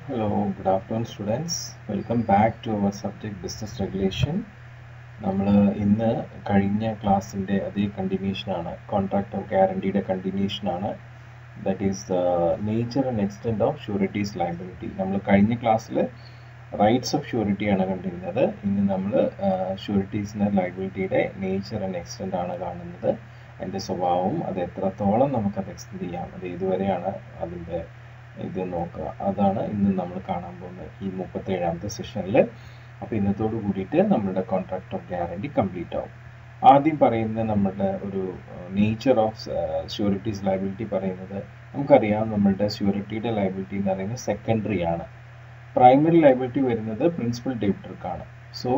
Hello, good afternoon students. Welcome back to our subject Business Regulation. നമ്മൾ ഇന്ന് കഴിഞ്ഞ ക്ലാസ്സിൻ്റെ അതേ കണ്ടിന്യൂഷൻ ആണ് കോൺട്രാക്ട് ഓഫ് ഗ്യാരണ്ടിയുടെ കണ്ടിന്യൂഷൻ ആണ് that is the nature and extend of sureties liability നമ്മൾ കഴിഞ്ഞ ക്ലാസ്സിൽ റൈറ്റ്സ് ഓഫ് ഷൂരിറ്റി ആണ് കണ്ടിരുന്നത് ഇന്ന് നമ്മൾ ഷൂരിറ്റീസിൻ്റെ ലയബിലിറ്റിയുടെ നേച്ചർ ആൻഡ് എക്സ്റ്റെൻഡ് ആണ് കാണുന്നത് അതിൻ്റെ സ്വഭാവവും അത് എത്രത്തോളം നമുക്കത് എക്സ്റ്റെൻഡ് ചെയ്യാം അത് ഏതുവരെയാണ് അതിൻ്റെ ഇത് നോക്കുക അതാണ് ഇന്ന് നമ്മൾ കാണാൻ പോകുന്നത് ഈ മുപ്പത്തേഴാമത്തെ സെഷനിൽ അപ്പോൾ ഇന്നത്തോട് കൂടിയിട്ട് നമ്മളുടെ കോൺട്രാക്ട് ഓഫ് ഗ്യാരണ്ടി കംപ്ലീറ്റ് ആവും ആദ്യം പറയുന്ന നമ്മളുടെ ഒരു നേച്ചർ ഓഫ് ഷ്യൂരിറ്റീസ് ലയബിലിറ്റി പറയുന്നത് നമുക്കറിയാം നമ്മളുടെ ഷ്യൂരിറ്റിയുടെ ലയബിലിറ്റി എന്ന് പറയുന്നത് സെക്കൻഡറി ആണ് പ്രൈമറി ലയബിലിറ്റി വരുന്നത് പ്രിൻസിപ്പൽ ഡെപ്റ്റർക്കാണ് സോ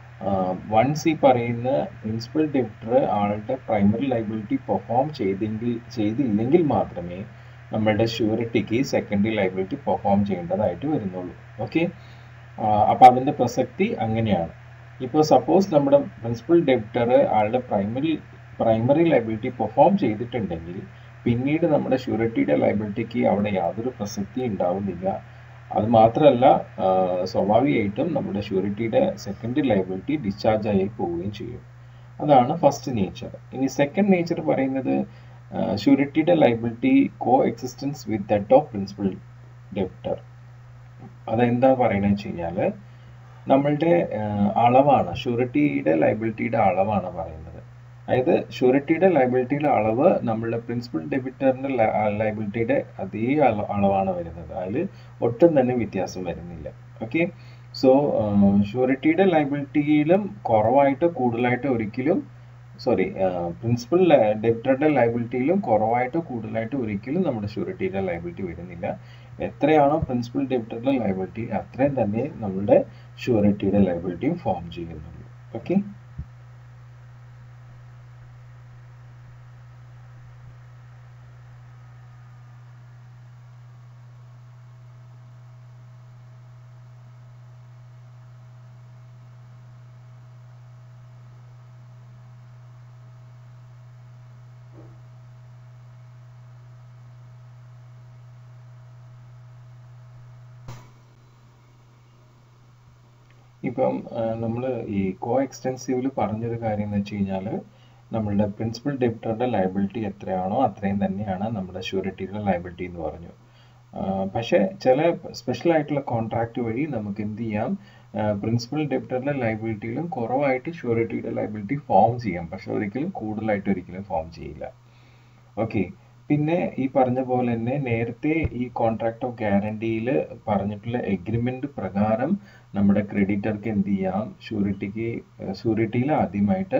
വൺസ് ഈ പറയുന്ന പ്രിൻസിപ്പൽ ഡെപ്റ്റർ ആളുടെ പ്രൈമറി ലയബിലിറ്റി പെർഫോം ചെയ്തെങ്കിൽ ചെയ്തില്ലെങ്കിൽ മാത്രമേ നമ്മളുടെ ഷ്യൂരിറ്റിക്ക് സെക്കൻഡറി ലയബിലിറ്റി പെർഫോം ചെയ്യേണ്ടതായിട്ട് വരുന്നുള്ളൂ ഓക്കെ അപ്പോൾ അതിൻ്റെ പ്രസക്തി അങ്ങനെയാണ് ഇപ്പോൾ സപ്പോസ് നമ്മുടെ പ്രിൻസിപ്പൽ ഡെപ്റ്റർ ആളുടെ പ്രൈമറി പ്രൈമറി ലയബിലിറ്റി പെർഫോം ചെയ്തിട്ടുണ്ടെങ്കിൽ പിന്നീട് നമ്മുടെ ഷ്യൂരിറ്റിയുടെ ലയബിലിറ്റിക്ക് അവിടെ യാതൊരു പ്രസക്തി ഉണ്ടാവുന്നില്ല അത് മാത്രമല്ല സ്വാഭാവികമായിട്ടും നമ്മുടെ ഷ്യൂരിറ്റിയുടെ സെക്കൻഡറി ലയബിലിറ്റി ഡിസ്ചാർജ് ആയി പോവുകയും ചെയ്യും അതാണ് ഫസ്റ്റ് നേച്ചർ ഇനി സെക്കൻഡ് നേച്ചർ പറയുന്നത് ഷ്യൂരിറ്റിയുടെ liability coexistence with that of principal debtor അതെന്താ പറയുന്നത് വെച്ച് കഴിഞ്ഞാൽ നമ്മളുടെ അളവാണ് ഷ്യൂരിറ്റിയുടെ ലൈബിലിറ്റിയുടെ അളവാണ് പറയുന്നത് അതായത് ഷ്യൂരിറ്റിയുടെ ലൈബിലിറ്റിയുടെ അളവ് നമ്മളുടെ പ്രിൻസിപ്പൽ ഡെബിറ്ററിൻ്റെ ലൈബിലിറ്റിയുടെ അതേ അളവാണ് വരുന്നത് അതിൽ ഒട്ടും തന്നെ വ്യത്യാസം വരുന്നില്ല ഓക്കെ സോ ഷ്യൂരിറ്റിയുടെ ലൈബിലിറ്റിയിലും കുറവായിട്ട് കൂടുതലായിട്ട് ഒരിക്കലും സോറി പ്രിൻസിപ്പൽ ഡെപ്റ്ററുടെ ലൈബിലിറ്റിയിലും കുറവായിട്ട് കൂടുതലായിട്ട് ഒരിക്കലും നമ്മുടെ ഷ്യൂരിറ്റിയുടെ ലൈബിലിറ്റി വരുന്നില്ല എത്രയാണോ പ്രിൻസിപ്പൽ ഡെപ്റ്ററുടെ ലൈബിലിറ്റി അത്രയും തന്നെ നമ്മുടെ ഷ്യൂരിറ്റിയുടെ ലൈബിലിറ്റിയും ഫോം ചെയ്യുന്നുള്ളൂ ഓക്കെ ഇപ്പം നമ്മൾ ഈ കോ എക്സ്റ്റെൻസീവിൽ പറഞ്ഞൊരു കാര്യം എന്ന് വെച്ച് കഴിഞ്ഞാൽ നമ്മളുടെ പ്രിൻസിപ്പൽ ഡെപ്റ്ററുടെ ലയബിലിറ്റി എത്രയാണോ അത്രയും തന്നെയാണ് നമ്മുടെ ഷ്യൂരിറ്റിയുടെ ലയബിലിറ്റി എന്ന് പറഞ്ഞു പക്ഷേ ചില സ്പെഷ്യൽ ആയിട്ടുള്ള കോൺട്രാക്റ്റ് വഴി നമുക്ക് എന്ത് ചെയ്യാം പ്രിൻസിപ്പൽ ഡെപ്റ്ററുടെ ലയബിലിറ്റിയിലും കുറവായിട്ട് ഷ്യൂരിറ്റിയുടെ ലയബിലിറ്റി ഫോം ചെയ്യാം പക്ഷെ ഒരിക്കലും കൂടുതലായിട്ട് ഒരിക്കലും ഫോം ചെയ്യില്ല ഓക്കെ പിന്നെ ഈ പറഞ്ഞ പോലെ തന്നെ നേരത്തെ ഈ കോൺട്രാക്ട് ഓഫ് ഗ്യാരണ്ടിയിൽ പറഞ്ഞിട്ടുള്ള എഗ്രിമെന്റ് പ്രകാരം നമ്മുടെ ക്രെഡിറ്റർക്ക് എന്ത് ചെയ്യാം ഷ്യൂരിറ്റിക്ക് ഷ്യൂരിറ്റിയിൽ ആദ്യമായിട്ട്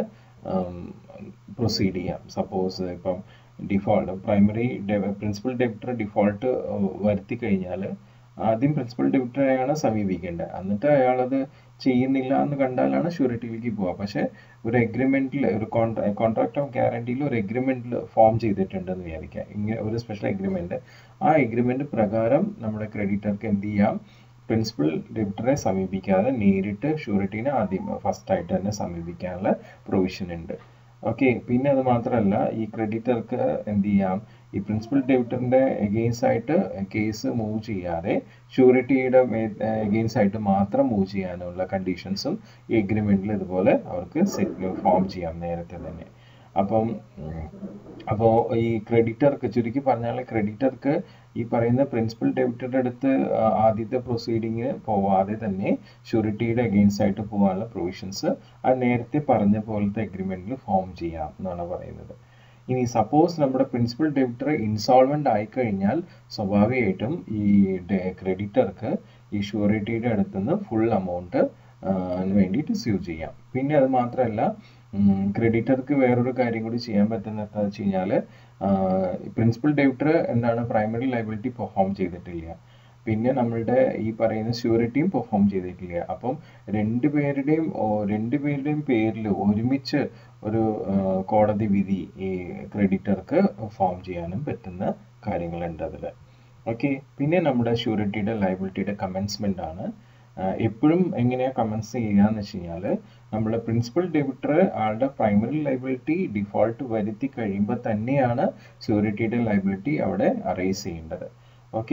പ്രൊസീഡ് ചെയ്യാം സപ്പോസ് ഇപ്പം default primary principal debtor default വരുത്തി കഴിഞ്ഞാൽ ആദ്യം പ്രിൻസിപ്പൽ ഡെപ്റ്ററെയാണ് സമീപിക്കേണ്ടത് എന്നിട്ട് അയാളത് ചെയ്യുന്നില്ല എന്ന് കണ്ടാലാണ് ഷ്യൂരിറ്റിയിലേക്ക് പോവുക പക്ഷേ ഒരു എഗ്രിമെന്റിൽ ഒരു കോൺട്രാക്ട് ഓഫ് ഗ്യാരണ്ടിയിൽ ഒരു എഗ്രിമെന്റിൽ ഫോം ചെയ്തിട്ടുണ്ടെന്ന് വിചാരിക്കാം ഇങ്ങനെ ഒരു സ്പെഷ്യൽ എഗ്രിമെന്റ് ആ എഗ്രിമെന്റ് പ്രകാരം നമ്മുടെ ക്രെഡിറ്റർക്ക് എന്ത് ചെയ്യാം പ്രിൻസിപ്പൽ ഡെപ്റ്ററെ സമീപിക്കാതെ നേരിട്ട് ഷ്യൂരിറ്റീനെ ആദ്യം ഫസ്റ്റ് ആയിട്ട് തന്നെ സമീപിക്കാനുള്ള പ്രൊവിഷൻ ഉണ്ട് ഓക്കെ പിന്നെ അത് മാത്രമല്ല ഈ ക്രെഡിറ്റർക്ക് എന്ത് ചെയ്യാം ഈ പ്രിൻസിപ്പൽ ഡെപ്റ്ററിന്റെ എഗെയിൻസ്റ്റ് ആയിട്ട് കേസ് മൂവ് ചെയ്യാതെ ഷ്യൂരിറ്റിയുടെ എഗെയിൻസ്റ്റ് ആയിട്ട് മാത്രം മൂവ് ചെയ്യാനുള്ള കണ്ടീഷൻസും ഈ എഗ്രിമെന്റിൽ ഇതുപോലെ അവർക്ക് സെറ്റ് ഫോം ചെയ്യാം നേരത്തെ തന്നെ അപ്പം അപ്പോൾ ഈ ക്രെഡിറ്റർക്ക് ചുരുക്കി പറഞ്ഞാൽ ക്രെഡിറ്റർക്ക് ഈ പറയുന്ന പ്രിൻസിപ്പൽ ഡെബിറ്ററുടെ അടുത്ത് ആദ്യത്തെ പ്രൊസീഡിങ്ങിന് പോവാതെ തന്നെ ഷ്യൂരിറ്റിയുടെ അഗെയിൻസ്റ്റ് ആയിട്ട് പോകാനുള്ള പ്രൊവിഷൻസ് അത് നേരത്തെ പറഞ്ഞ പോലത്തെ അഗ്രിമെന്റിൽ ഫോം ചെയ്യാം എന്നാണ് പറയുന്നത് ഇനി സപ്പോസ് നമ്മുടെ പ്രിൻസിപ്പൽ ഡെബിറ്റർ ഇൻസോൾവെന്റ് ആയിക്കഴിഞ്ഞാൽ സ്വാഭാവികമായിട്ടും ഈ ക്രെഡിറ്റർക്ക് ഈ ഷ്യൂരിറ്റിയുടെ അടുത്തുനിന്ന് ഫുൾ എമൗണ്ട് വേണ്ടിയിട്ട് സ്യൂ ചെയ്യാം പിന്നെ അത് മാത്രമല്ല ക്രെഡിറ്റർക്ക് വേറൊരു കാര്യം കൂടി ചെയ്യാൻ പറ്റുന്ന എന്താ വെച്ച് കഴിഞ്ഞാൽ പ്രിൻസിപ്പൽ ഡെബിറ്റർ എന്താണ് പ്രൈമറി ലൈബിലിറ്റി പെർഫോം ചെയ്തിട്ടില്ല പിന്നെ നമ്മളുടെ ഈ പറയുന്ന സ്യൂരിറ്റിയും പെർഫോം ചെയ്തിട്ടില്ല അപ്പം രണ്ടുപേരുടെയും രണ്ടുപേരുടെയും പേരിൽ ഒരുമിച്ച് ഒരു കോടതി വിധി ഈ ക്രെഡിറ്റർക്ക് ഫോം ചെയ്യാനും പറ്റുന്ന കാര്യങ്ങളുണ്ട് അതിൽ ഓക്കെ പിന്നെ നമ്മുടെ ഷ്യൂരിറ്റിയുടെ ലൈബിലിറ്റിയുടെ കമൻസ്മെന്റ് ആണ് എപ്പോഴും എങ്ങനെയാണ് കമൻസ് ചെയ്യാന്ന് വെച്ച് കഴിഞ്ഞാൽ നമ്മുടെ പ്രിൻസിപ്പൽ ഡെബിറ്റർ ആളുടെ പ്രൈമറി ലൈബിലിറ്റി ഡിഫോൾട്ട് വരുത്തി കഴിയുമ്പോൾ തന്നെയാണ് സ്യൂരിറ്റിയുടെ ലൈബിലിറ്റി അവിടെ അറേസ് ചെയ്യേണ്ടത് ഓക്കെ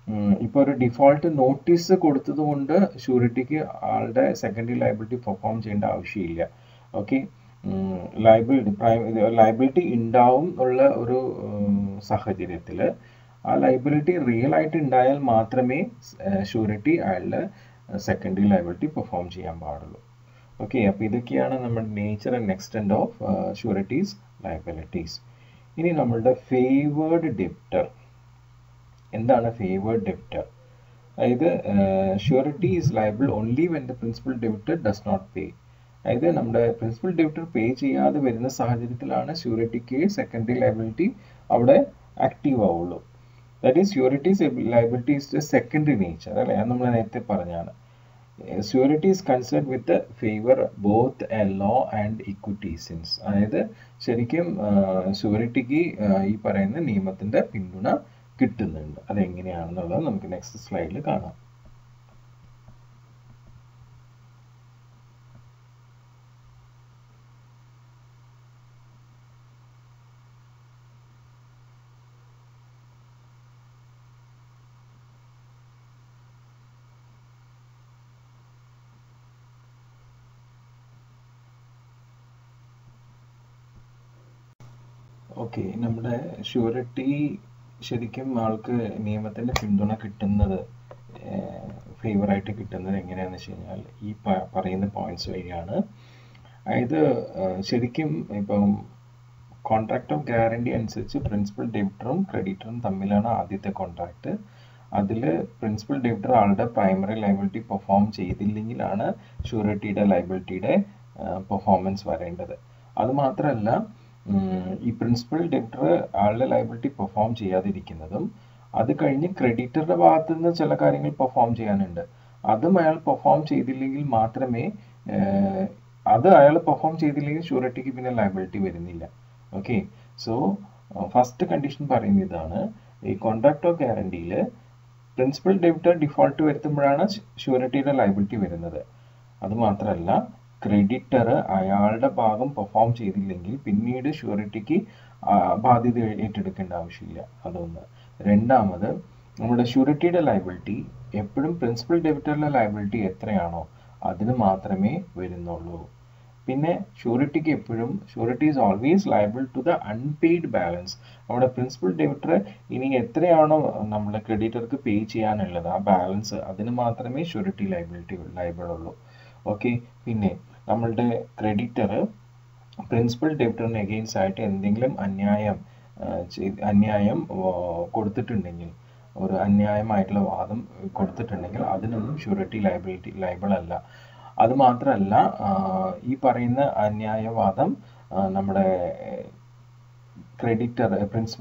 ഇപ്പോൾ ഒരു ഡിഫോൾട്ട് നോട്ടീസ് കൊടുത്തത് കൊണ്ട് ഷൂരിറ്റിക്ക് ആളുടെ സെക്കൻഡറി ലയബിലിറ്റി പെർഫോം ചെയ്യേണ്ട ആവശ്യമില്ല ഓക്കെ ലയബിലിറ്റി പ്രൈം ലയബിലിറ്റി ഉണ്ടാവും ഉള്ള ഒരു സാഹചര്യത്തിൽ ആ ലയബിലിറ്റി റിയൽ ആയിട്ട് ഉണ്ടായാൽ മാത്രമേ ഷൂരിറ്റി അയാളുടെ സെക്കൻഡറി ലയബിലിറ്റി പെർഫോം ചെയ്യാൻ പാടുള്ളൂ ഓക്കെ അപ്പോൾ ഇതൊക്കെയാണ് നമ്മുടെ nature and extend of sureties liabilities ഇനി നമ്മളുടെ ഫേവേർഡ് ഡെപ്റ്റർ എന്താണ് ഫേവേർഡ് ഡെപ്റ്റർ അതായത് surety is liable only when the principal debtor does not pay അതായത് നമ്മുടെ പ്രിൻസിപ്പൽ ഡെപ്റ്റർ പേ ചെയ്യാതെ വരുന്ന സാഹചര്യത്തിലാണ് ഷുവറിറ്റിക്ക് സെക്കൻഡറി ലയബിലിറ്റി അവിടെ ആക്റ്റീവ് ആവുള്ളൂ that is sureties liability is the secondary nature അല്ലേ അത് നമ്മൾ നേരത്തെ പറഞ്ഞാണ് surety is concerned with favour both a law and equity since അതായത് ശരിക്കും സ്യൂരിറ്റിക്ക് ഈ പറയുന്ന നിയമത്തിന്റെ പിന്തുണ കിട്ടുന്നുണ്ട് അതെങ്ങനെയാണെന്നുള്ളത് നമുക്ക് നെക്സ്റ്റ് സ്ലൈഡിൽ കാണാം ഓക്കെ നമ്മുടെ ഷുവറിറ്റി ശരിക്കും ആൾക്ക് നിയമത്തിന്റെ പിന്തുണ കിട്ടുന്നത് ഫേവറായിട്ട് കിട്ടുന്നത് എങ്ങനെയാണെന്ന് വെച്ച് കഴിഞ്ഞാൽ ഈ പറയുന്ന പോയിന്റ്സ് വഴിയാണ് അതായത് ശരിക്കും ഇപ്പം കോൺട്രാക്ട് ഓഫ് ഗ്യാരണ്ടി അനുസരിച്ച് പ്രിൻസിപ്പൽ ഡെബിറ്ററും ക്രെഡിറ്ററും തമ്മിലാണ് ആദ്യത്തെ കോൺട്രാക്ട് അതിൽ പ്രിൻസിപ്പൽ ഡെബിറ്റർ ആളുടെ പ്രൈമറി ലൈബിലിറ്റി പെർഫോം ചെയ്തില്ലെങ്കിലാണ് ഷൂറിറ്റിയുടെ ലൈബിലിറ്റിയുടെ പെർഫോമൻസ് വരേണ്ടത് അത് മാത്രമല്ല ഈ പ്രിൻസിപ്പൽ ഡെബിറ്റർ ആളുടെ ലൈബിലിറ്റി പെർഫോം ചെയ്യാതിരിക്കുന്നതും അത് കഴിഞ്ഞ് ക്രെഡിറ്ററുടെ ഭാഗത്തു നിന്ന് ചില കാര്യങ്ങൾ പെർഫോം ചെയ്യാനുണ്ട് അതും അയാൾ പെർഫോം ചെയ്തില്ലെങ്കിൽ മാത്രമേ അത് അയാൾ പെർഫോം ചെയ്തില്ലെങ്കിൽ ഷൂറിറ്റിക്ക് പിന്നെ ലൈബിലിറ്റി വരുന്നില്ല ഓക്കെ സോ ഫസ്റ്റ് കണ്ടീഷൻ പറയുന്ന ഇതാണ് ഈ കോൺട്രാക്ട് ഓഫ് ഗ്യാരണ്ടിയിൽ പ്രിൻസിപ്പൽ ഡെബിറ്റർ ഡിഫോൾട്ട് വരുത്തുമ്പോഴാണ് ഷൂറിറ്റിയുടെ ലൈബിലിറ്റി വരുന്നത് അത് മാത്രമല്ല ക്രെഡിറ്റർ അയാളുടെ ഭാഗം പെർഫോം ചെയ്തില്ലെങ്കിൽ പിന്നീട് ഷൂറിറ്റിക്ക് ബാധ്യത ഏറ്റെടുക്കേണ്ട ആവശ്യമില്ല അതൊന്ന് രണ്ടാമത് നമ്മുടെ ഷൂറിറ്റിയുടെ ലൈബിലിറ്റി എപ്പോഴും പ്രിൻസിപ്പൽ ഡെബിറ്ററിലെ ലൈബിലിറ്റി എത്രയാണോ അതിന് മാത്രമേ വരുന്നുള്ളൂ പിന്നെ ഷൂറിറ്റിക്ക് എപ്പോഴും surety is always liable to the unpaid balance നമ്മുടെ പ്രിൻസിപ്പൽ ഡെബിറ്റർ ഇനി എത്രയാണോ നമ്മുടെ ക്രെഡിറ്റർക്ക് പേ ചെയ്യാനുള്ളത് ആ ബാലൻസ് അതിന് മാത്രമേ ഷൂറിറ്റി ലയബിലിറ്റി ലയബിൾ ഉള്ളൂ ഓക്കെ പിന്നെ നമ്മളുടെ ക്രെഡിറ്റർ പ്രിൻസിപ്പൽ ഡെബിറ്ററിന് എഗെയിൻസ്റ്റ് ആയിട്ട് എന്തെങ്കിലും അന്യായം അന്യായം കൊടുത്തിട്ടുണ്ടെങ്കിൽ ഒരു അന്യായമായിട്ടുള്ള വാദം കൊടുത്തിട്ടുണ്ടെങ്കിൽ അതിനൊന്നും ഷൂറിറ്റി ലയബിലിറ്റി ലയബിൾ അല്ല അത് മാത്രമല്ല ഈ പറയുന്ന അന്യായവാദം നമ്മുടെ ക്രെഡിറ്റർ പ്രിൻസിപ്പ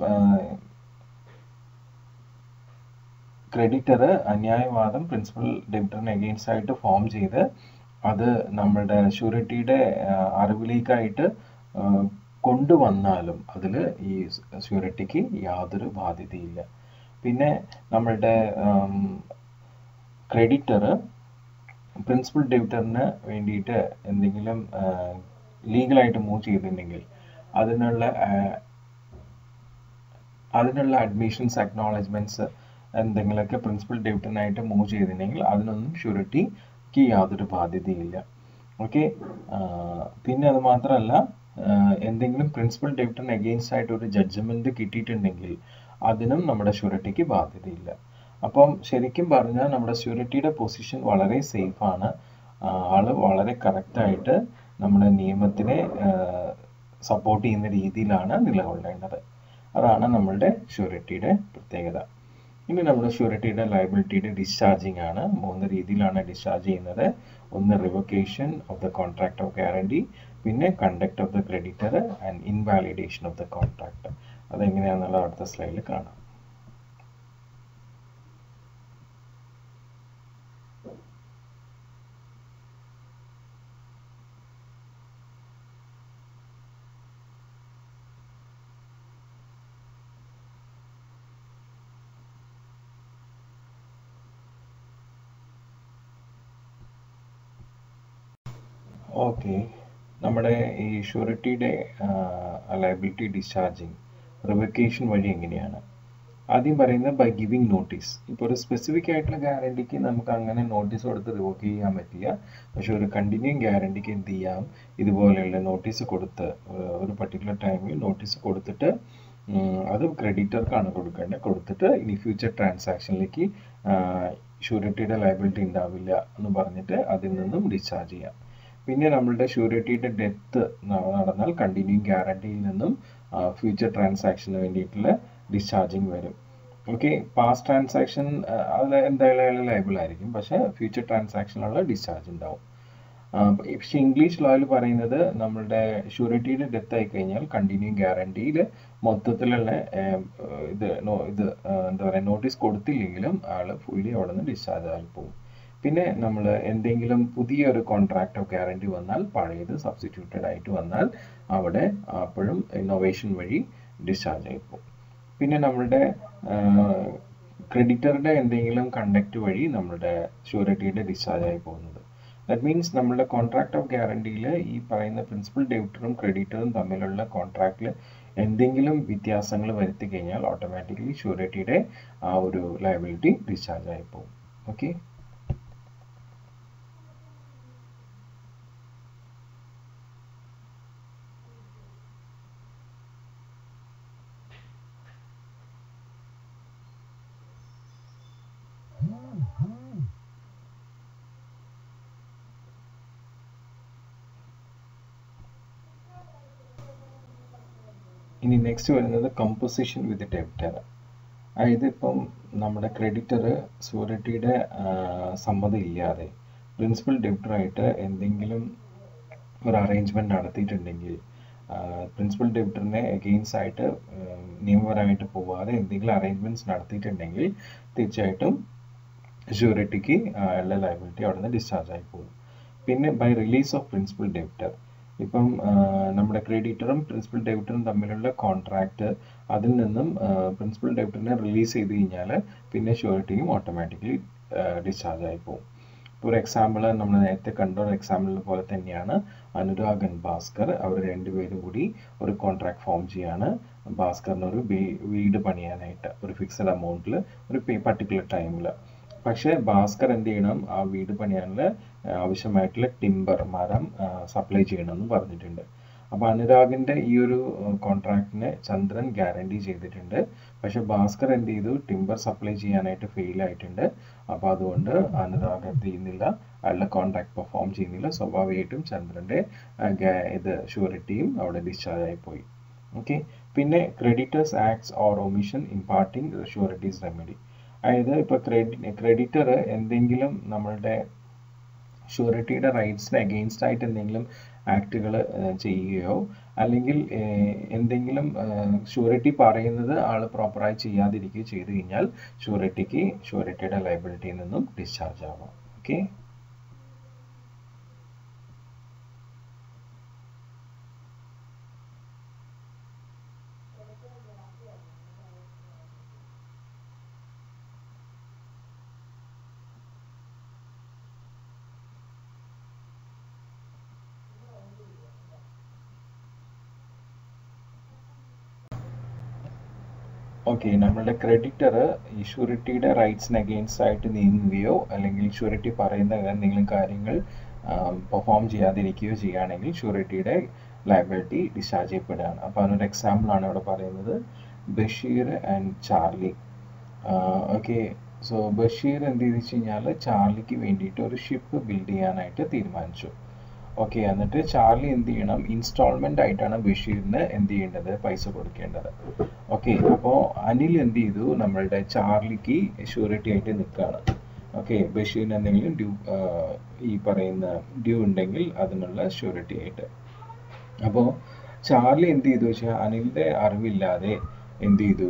ക്രെഡിറ്റർ അന്യായവാദം പ്രിൻസിപ്പൽ ഡെബിറ്ററിന് എഗെയിൻസ്റ്റ് ആയിട്ട് ഫോം ചെയ്ത് അത് നമ്മുടെ ഷൂറിറ്റിയുടെ അറിവിലേക്കായിട്ട് കൊണ്ടുവന്നാലും അതിൽ ഈ ഷൂറിറ്റിക്ക് യാതൊരു ബാധ്യതയില്ല പിന്നെ നമ്മളുടെ ക്രെഡിറ്റർ പ്രിൻസിപ്പൽ ഡെബിറ്ററിന് വേണ്ടിയിട്ട് എന്തെങ്കിലും ലീഗലായിട്ട് മൂവ് ചെയ്തിട്ടുണ്ടെങ്കിൽ അതിനുള്ള അതിനുള്ള അഡ്മിഷൻസ് അക്നോളജ്മെന്റ്സ് എന്തെങ്കിലുമൊക്കെ പ്രിൻസിപ്പൽ ഡെബിറ്ററിനായിട്ട് മൂവ് ചെയ്തിട്ടുണ്ടെങ്കിൽ അതിനൊന്നും ഷുറിറ്റിക്ക് യാതൊരു ബാധ്യതയില്ല ഓക്കെ പിന്നെ അത് മാത്രമല്ല എന്തെങ്കിലും പ്രിൻസിപ്പൽ ഡെബിറ്ററിന് എഗെയിൻസ്റ്റ് ആയിട്ട് ഒരു ജഡ്ജ്മെന്റ് കിട്ടിയിട്ടുണ്ടെങ്കിൽ അതിനും നമ്മുടെ ഷുറിറ്റിക്ക് ബാധ്യതയില്ല അപ്പം ശരിക്കും പറഞ്ഞാൽ നമ്മുടെ സ്യൂരിറ്റിയുടെ പൊസിഷൻ വളരെ സേഫ് ആണ് ആള് വളരെ കറക്റ്റായിട്ട് നമ്മുടെ നിയമത്തിനെ സപ്പോർട്ട് ചെയ്യുന്ന രീതിയിലാണ് നിലകൊള്ളേണ്ടത് അതാണ് നമ്മളുടെ ഷ്യൂരിറ്റിയുടെ പ്രത്യേകത ഇനി നമ്മുടെ ഷ്യൂരിറ്റിയുടെ ലയബിലിറ്റിയുടെ ഡിസ്ചാർജിങ് ആണ് മൂന്ന് രീതിയിലാണ് ഡിസ്ചാർജ് ചെയ്യുന്നത് ഒന്ന് revocation of the contract of guarantee പിന്നെ conduct of the creditor and invalidation of the contract അതെങ്ങനെയാണെന്നുള്ള അടുത്ത സ്ലൈഡിൽ കാണാം ഓക്കെ നമ്മുടെ ഈ ഷുറിറ്റിയുടെ ലയബിലിറ്റി ഡിസ്ചാർജിങ് റിവക്കേഷൻ വഴി എങ്ങനെയാണ് ആദ്യം പറയുന്നത് ബൈ ഗിവിംഗ് നോട്ടീസ് ഇപ്പോൾ ഒരു സ്പെസിഫിക് ആയിട്ടുള്ള ഗ്യാരണ്ടിക്ക് നമുക്ക് അങ്ങനെ നോട്ടീസ് കൊടുത്ത് റിവോക്ക് ചെയ്യാൻ പറ്റില്ല പക്ഷെ ഒരു കണ്ടിന്യൂയിങ് ഗ്യാരണ്ടിക്ക് എന്ത് ചെയ്യാം ഇതുപോലെയുള്ള നോട്ടീസ് കൊടുത്ത് ഒരു പർട്ടിക്കുലർ ടൈമിൽ നോട്ടീസ് കൊടുത്തിട്ട് അത് ക്രെഡിറ്റർക്കാണ് കൊടുക്കേണ്ടത് കൊടുത്തിട്ട് ഇനി ഫ്യൂച്ചർ ട്രാൻസാക്ഷനിലേക്ക് ഷൂരിറ്റിയുടെ ലയബിലിറ്റി ഉണ്ടാവില്ല എന്ന് പറഞ്ഞിട്ട് അതിൽ നിന്നും ഡിസ്ചാർജ് ചെയ്യാം പിന്നെ നമ്മളുടെ ഷൂരിറ്റിയുടെ ഡെത്ത് നടന്നാൽ കണ്ടിന്യൂ ഗ്യാരണ്ടിയിൽ നിന്നും ഫ്യൂച്ചർ ട്രാൻസാക്ഷന് വേണ്ടിയിട്ടുള്ള ഡിസ്ചാർജിങ് വരും ഓക്കെ പാസ്റ്റ് ട്രാൻസാക്ഷൻ അതിൽ എന്തായാലും ലൈബിൾ ആയിരിക്കും പക്ഷേ ഫ്യൂച്ചർ ട്രാൻസാക്ഷനുള്ള ഡിസ്ചാർജ് ഉണ്ടാവും പക്ഷേ ഇംഗ്ലീഷ് ലോയിൽ പറയുന്നത് നമ്മളുടെ ഷൂരിറ്റിയുടെ ഡെത്ത് ആയി കഴിഞ്ഞാൽ കണ്ടിന്യൂ ഗ്യാരണ്ടിയിൽ മൊത്തത്തിലുള്ള ഇത് ഇത് എന്താ പറയുക നോട്ടീസ് കൊടുത്തില്ലെങ്കിലും ആൾ ഫുള്ളി അവിടെ നിന്ന് ഡിസ്ചാർജ് ആയി പോകും പിന്നെ നമ്മൾ എന്തെങ്കിലും പുതിയൊരു കോൺട്രാക്ട് ഓഫ് ഗ്യാരണ്ടി വന്നാൽ പഴയത് സബ്സ്റ്റിറ്റ്യൂട്ടഡ് ആയിട്ട് വന്നാൽ അവിടെ അപ്പോഴും ഇന്നോവേഷൻ വഴി ഡിസ്ചാർജ് ആയി പോകും പിന്നെ നമ്മളുടെ ക്രെഡിറ്ററുടെ എന്തെങ്കിലും കണ്ടക്ട് വഴി നമ്മളുടെ ഷൂരിറ്റിയുടെ ഡിസ്ചാർജ് ആയി പോകുന്നത് ദാറ്റ് മീൻസ് നമ്മളുടെ കോൺട്രാക്ട് ഓഫ് ഗ്യാരണ്ടിയിൽ ഈ പറയുന്ന പ്രിൻസിപ്പൽ ഡെബിറ്ററും ക്രെഡിറ്ററും തമ്മിലുള്ള കോൺട്രാക്റ്റിൽ എന്തെങ്കിലും വ്യത്യാസങ്ങൾ വരുത്തി കഴിഞ്ഞാൽ ഓട്ടോമാറ്റിക്കലി ഷൂരിറ്റിയുടെ ആ ഒരു ലയബിലിറ്റി ഡിസ്ചാർജ് ആയി പോകും ഓക്കെ ഇനി നെക്സ്റ്റ് വരുന്നത് കമ്പോസിഷൻ വിത്ത് ഡെബ്റ്റർ അതായത് ഇപ്പം നമ്മുടെ ക്രെഡിറ്റർ സൂരിറ്റിയുടെ സമ്മതം ഇല്ലാതെ പ്രിൻസിപ്പൽ ഡെബ്റ്ററായിട്ട് എന്തെങ്കിലും ഒരു അറേഞ്ച്മെന്റ് നടത്തിയിട്ടുണ്ടെങ്കിൽ പ്രിൻസിപ്പൽ ഡെബ്റ്ററിനെ എഗെയിൻസ്റ്റ് ആയിട്ട് നിയമപരമായിട്ട് പോവാതെ എന്തെങ്കിലും അറേഞ്ച്മെന്റ്സ് നടത്തിയിട്ടുണ്ടെങ്കിൽ തീർച്ചയായിട്ടും ഷൂരിറ്റിക്ക് അയാളുടെ ലയബിലിറ്റി അവിടെ നിന്ന് ഡിസ്ചാർജ് ആയി പോകും പിന്നെ by release of principal debtor ഇപ്പം നമ്മുടെ ക്രെഡിറ്ററും പ്രിൻസിപ്പൽ ഡെബിറ്ററും തമ്മിലുള്ള കോൺട്രാക്ട് അതിൽ നിന്നും പ്രിൻസിപ്പൽ ഡെബിറ്ററിനെ റിലീസ് ചെയ്ത് കഴിഞ്ഞാൽ പിന്നെ ഷുവറിറ്റിയും ഓട്ടോമാറ്റിക്കലി ഡിസ്ചാർജ് ആയി പോകും ഇപ്പോൾ ഒരു എക്സാമ്പിൾ നമ്മൾ നേരത്തെ കണ്ട ഒരു എക്സാമ്പിൾ പോലെ തന്നെയാണ് അനുരാഗ് ആൻഡ് ഭാസ്കർ അവർ രണ്ടുപേരും കൂടി ഒരു കോൺട്രാക്ട് ഫോം ചെയ്യാണ് ഭാസ്കറിന് ഒരു വീട് പണിയാനായിട്ട് ഒരു ഫിക്സഡ് എമൗണ്ടിൽ ഒരു പർട്ടിക്കുലർ ടൈമിൽ പക്ഷേ ഭാസ്കർ എന്ത് ചെയ്യണം ആ വീട് പണിയാനുള്ള ആവശ്യമായിട്ടുള്ള ടിമ്പർ മരം സപ്ലൈ ചെയ്യണമെന്ന് പറഞ്ഞിട്ടുണ്ട് അപ്പോൾ അനുരാഗിന്റെ ഈ ഒരു കോൺട്രാക്റ്റിന് ചന്ദ്രൻ ഗ്യാരണ്ടി ചെയ്തിട്ടുണ്ട് പക്ഷെ ഭാസ്കർ എന്ത് ചെയ്തു ടിമ്പർ സപ്ലൈ ചെയ്യാനായിട്ട് ഫെയിൽ ആയിട്ടുണ്ട് അപ്പോൾ അതുകൊണ്ട് അനുരാഗ് എന്ത് ചെയ്യുന്നില്ല അയാളുടെ കോൺട്രാക്ട് പെർഫോം ചെയ്യുന്നില്ല സ്വാഭാവികമായിട്ടും ചന്ദ്രന്റെ ഇത് ഷുവറിറ്റിയും അവിടെ ഡിസ്ചാർജ് ആയി പോയി ഓക്കെ പിന്നെ creditors acts or omission imparting sureties remedy അതായത് ഇപ്പോൾ ക്രെഡി ക്രെഡിറ്റർ എന്തെങ്കിലും നമ്മളുടെ ഷുവറിറ്റിയുടെ റൈറ്റ്സിന് അഗെയിൻസ്റ്റ് ആയിട്ട് എന്തെങ്കിലും ആക്ടുകൾ ചെയ്യുകയോ അല്ലെങ്കിൽ എന്തെങ്കിലും ഷുവറിറ്റി പറയുന്നത് ആൾ പ്രോപ്പറായി ചെയ്യാതിരിക്കുകയോ ചെയ്തു കഴിഞ്ഞാൽ ഷുവറിറ്റിക്ക് ഷുവറിറ്റിയുടെ ലയബിലിറ്റിയിൽ നിന്നും ഡിസ്ചാർജ് ആവാം ഓക്കെ ഓക്കെ നമ്മളുടെ ക്രെഡിറ്റർ ഈ ഷുറിറ്റിയുടെ റൈറ്റ്സിന് അഗെയിൻസ്റ്റ് ആയിട്ട് നീങ്ങുകയോ അല്ലെങ്കിൽ ഷുറിറ്റി പറയുന്ന എന്തെങ്കിലും കാര്യങ്ങൾ പെർഫോം ചെയ്യാതിരിക്കുകയോ ചെയ്യുകയാണെങ്കിൽ ഷുറിറ്റിയുടെ ലയബിലിറ്റി ഡിസ്ചാർജ് ചെയ്യപ്പെടുകയാണ് അപ്പോൾ അതിനൊരു എക്സാമ്പിൾ ആണ് ഇവിടെ പറയുന്നത് Basheer and Charlie okay so Basheer എന്ത് ചെയ്തു വെച്ച് കഴിഞ്ഞാൽ ചാർലിക്ക് വേണ്ടിയിട്ട് ഒരു ഷിപ്പ് ബിൽഡ് ചെയ്യാനായിട്ട് തീരുമാനിച്ചു ഓക്കെ എന്നിട്ട് ചാർലി എന്ത് ചെയ്യണം ഇൻസ്റ്റാൾമെന്റ് ആയിട്ടാണ് ബഷീറിന് എന്ത് ചെയ്യേണ്ടത് പൈസ കൊടുക്കേണ്ടത് ഓക്കെ അപ്പോൾ അനിൽ എന്ത് ചെയ്തു നമ്മളുടെ ചാർലിക്ക് ഷൂറിറ്റി ആയിട്ട് നിൽക്കുകയാണ് ഓക്കെ ബഷീറിന് എന്തെങ്കിലും ഡ്യൂ ഈ പറയുന്ന ഡ്യൂ ഉണ്ടെങ്കിൽ അതിനുള്ള ഷൂറിറ്റി ആയിട്ട് അപ്പോൾ ചാർലി എന്ത് ചെയ്തു വെച്ചാൽ അനിലിന്റെ അറിവില്ലാതെ എന്ത് ചെയ്തു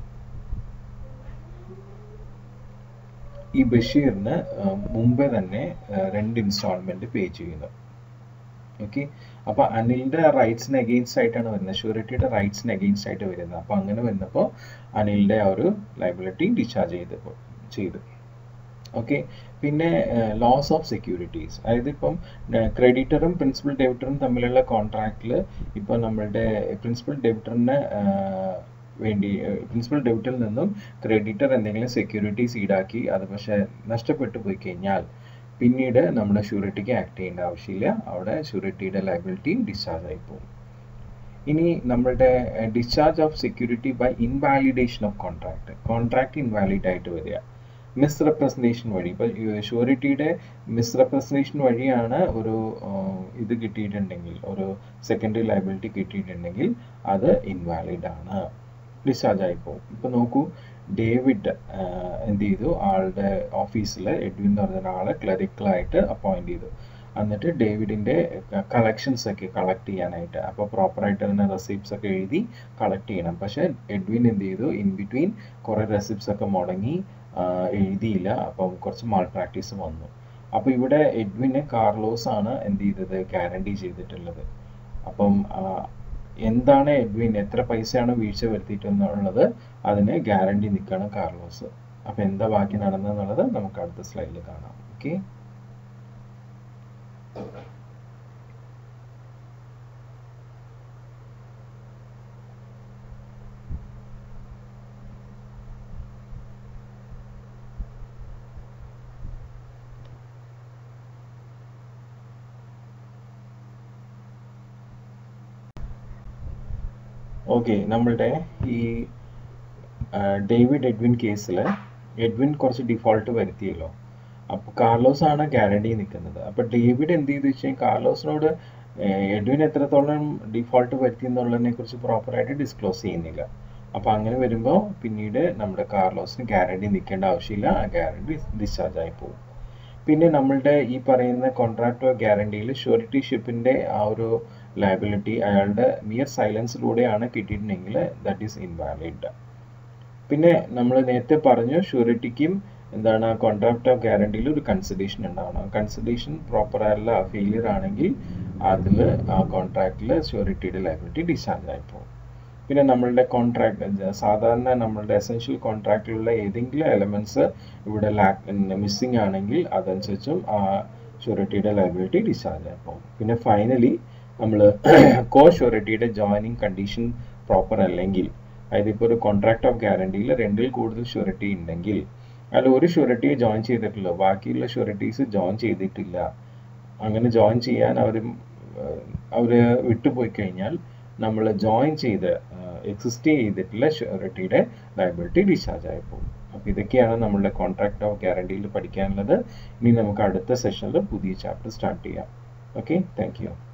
ഈ ബഷീറിന് മുമ്പേ തന്നെ രണ്ട് ഇൻസ്റ്റാൾമെന്റ് പേ ചെയ്യുന്നു ഓക്കെ അപ്പൊ അനിലിന്റെ റൈറ്റ്സിന് അഗെയിൻസ്റ്റ് ആയിട്ടാണ് വരുന്നത് ഷൂരിറ്റിയുടെ റൈറ്റ്സിന് അഗെയിൻസ്റ്റ് ആയിട്ട് വരുന്നത് അപ്പൊ അങ്ങനെ വന്നപ്പോൾ അനിലിന്റെ ആ ഒരു ലൈബിലിറ്റി ഡിസ്ചാർജ് ചെയ്തപ്പോൾ ചെയ്തു ഓക്കെ പിന്നെ ലോസ് ഓഫ് സെക്യൂരിറ്റീസ് അതായത് ഇപ്പം ക്രെഡിറ്ററും പ്രിൻസിപ്പൽ ഡെബിറ്ററും തമ്മിലുള്ള കോൺട്രാക്റ്റിൽ ഇപ്പം നമ്മളുടെ പ്രിൻസിപ്പൽ ഡെബിറ്ററിന് വേണ്ടി പ്രിൻസിപ്പൽ ഡെബിറ്റിൽ നിന്നും ക്രെഡിറ്റർ എന്തെങ്കിലും സെക്യൂരിറ്റീസ് ഈടാക്കി അത് പക്ഷേ നഷ്ടപ്പെട്ടു പോയി കഴിഞ്ഞാൽ പിന്നീട് നമ്മുടെ ഷൂരിറ്റിക്ക് ആക്ട് ചെയ്യേണ്ട ആവശ്യമില്ല അവിടെ ഷൂരിറ്റിയുടെ ലൈബിലിറ്റി ഡിസ്ചാർജ് ആയി പോകും ഇനി നമ്മളുടെ discharge of security by invalidation of contract contract invalid ആയിട്ട് വരിക മിസ്റെപ്രസെൻറ്റേഷൻ വഴി ഇപ്പോൾ ഷൂരിറ്റിയുടെ മിസ്റെപ്രസെൻറ്റേഷൻ വഴിയാണ് ഒരു ഇത് കിട്ടിയിട്ടുണ്ടെങ്കിൽ ഒരു സെക്കൻഡറി ലൈബിലിറ്റി കിട്ടിയിട്ടുണ്ടെങ്കിൽ അത് ഇൻവാലിഡ് ആണ് ഡിസ്ചാർജ് ആയി പോകും ഇപ്പോൾ നോക്കൂ ഡേവിഡ് എന്ത് ചെയ്തു ആളുടെ ഓഫീസിൽ എഡ്വിൻ എന്ന് പറഞ്ഞ ഒരാളെ ക്ലറിക്കലായിട്ട് അപ്പോയിന്റ് ചെയ്തു എന്നിട്ട് ഡേവിഡിന്റെ കളക്ഷൻസ് ഒക്കെ കളക്ട് ചെയ്യാനായിട്ട് അപ്പോൾ പ്രോപ്പറായിട്ട് തന്നെ റെസിപ്റ്റ്സ് ഒക്കെ എഴുതി കളക്ട് ചെയ്യണം പക്ഷേ എഡ്വിൻ എന്ത് ചെയ്തു ഇൻ ബിറ്റ്വീൻ കുറേ റെസിപ്റ്റ്സ് ഒക്കെ മുടങ്ങി എഴുതിയില്ല അപ്പം കുറച്ച് മാൾ പ്രാക്ടീസ് വന്നു അപ്പോൾ ഇവിടെ എഡ്വിനെ കാർലോസ് ആണ് എന്ത് ചെയ്തത് ഗ്യാരണ്ടി ചെയ്തിട്ടുള്ളത് അപ്പം എന്താണ് എഡ്വിൻ എത്ര പൈസയാണ് വീഴ്ച വരുത്തിയിട്ടുള്ളത് അതിന് ഗ്യാരണ്ടി നിൽക്കണം കാർലോസ് അപ്പം എന്താ ബാക്കി നടന്നെന്നുള്ളത് നമുക്ക് അടുത്ത സ്ലൈഡിൽ കാണാം ഓക്കെ ഓക്കെ നമ്മളുടെ ഈ ഡേവിഡ് എഡ്വിൻ കേസിൽ എഡ്വിൻ കുറച്ച് ഡിഫോൾട്ട് വരുത്തിയല്ലോ അപ്പോൾ കാർലോസ് ആണ് ഗ്യാരണ്ടി നിൽക്കുന്നത് അപ്പോൾ ഡേവിഡ് എന്ത് ചെയ്തു വെച്ചാൽ കാർലോസിനോട് എഡ്വിൻ എത്രത്തോളം ഡിഫോൾട്ട് വരുത്തി എന്നുള്ളതിനെ കുറിച്ച് പ്രോപ്പറായിട്ട് ഡിസ്ക്ലോസ് ചെയ്യുന്നില്ല അപ്പോൾ അങ്ങനെ വരുമ്പോൾ പിന്നീട് നമ്മുടെ കാർലോസിന് ഗ്യാരണ്ടി നിൽക്കേണ്ട ആവശ്യമില്ല ആ ഗ്യാരണ്ടി ഡിസ്ചാർജ് ആയി പോകും പിന്നെ നമ്മളുടെ ഈ പറയുന്ന കോൺട്രാക്ട് ഗ്യാരണ്ടിയിൽ ഷുവറിറ്റി ഷിപ്പിൻ്റെ ആ ഒരു ലയബിലിറ്റി അയാളുടെ മിയർ സൈലൻസിലൂടെയാണ് കിട്ടിയിട്ടുണ്ടെങ്കിൽ ദാറ്റ് ഈസ് ഇൻവാലിഡ് പിന്നെ നമ്മൾ നേരത്തെ പറഞ്ഞു ഷുവറിറ്റിക്കും എന്താണ് കോൺട്രാക്ട് ഓഫ് ഗ്യാരണ്ടിയിൽ ഒരു കൺസിഡേഷൻ ഉണ്ടാവണം കൺസിഡേഷൻ പ്രോപ്പർ അല്ല ഫെയിലിയർ ആണെങ്കിൽ അതിൽ ആ കോൺട്രാക്റ്റിൽ ഷുവറിറ്റിയുടെ ലയബിലിറ്റി ഡിസ്ചാർജ് ആയി പോകും പിന്നെ നമ്മളുടെ കോൺട്രാക്ട് സാധാരണ നമ്മളുടെ എസെൻഷ്യൽ കോൺട്രാക്റ്റിലുള്ള ഏതെങ്കിലും എലമെന്റ്സ് ഇവിടെ ലാക്ക് മിസ്സിംഗ് ആണെങ്കിൽ അതനുസരിച്ചും ആ ഷുവറിറ്റിയുടെ ലയബിലിറ്റി ഡിസ്ചാർജ് ആയി പോകും പിന്നെ ഫൈനലി നമ്മൾ കോ ഷുവറിറ്റിയുടെ ജോയിനിങ് കണ്ടീഷൻ പ്രോപ്പർ അല്ലെങ്കിൽ അതായത് ഇപ്പോൾ ഒരു കോൺട്രാക്ട് ഓഫ് ഗ്യാരണ്ടിയിൽ രണ്ടിൽ കൂടുതൽ ഷുവറിറ്റി ഉണ്ടെങ്കിൽ അതിൽ ഒരു ഷുവറിറ്റിയെ ജോയിൻ ചെയ്തിട്ടുള്ളൂ ബാക്കിയുള്ള ഷുവറിറ്റീസ് ജോയിൻ ചെയ്തിട്ടില്ല അങ്ങനെ ജോയിൻ ചെയ്യാൻ അവർ അവർ വിട്ടുപോയി കഴിഞ്ഞാൽ നമ്മൾ ജോയിൻ ചെയ്ത് എക്സിസ്റ്റ് ചെയ്തിട്ടുള്ള ഷുവറിറ്റിയുടെ ലയബിലിറ്റി ഡിസ്ചാർജ് ആയി പോകും അപ്പോൾ ഇതൊക്കെയാണ് നമ്മളുടെ കോൺട്രാക്ട് ഓഫ് ഗ്യാരണ്ടിയിൽ പഠിക്കാനുള്ളത് ഇനി നമുക്ക് അടുത്ത സെഷനിൽ പുതിയ ചാപ്റ്റർ സ്റ്റാർട്ട് ചെയ്യാം ഓക്കെ താങ്ക് യു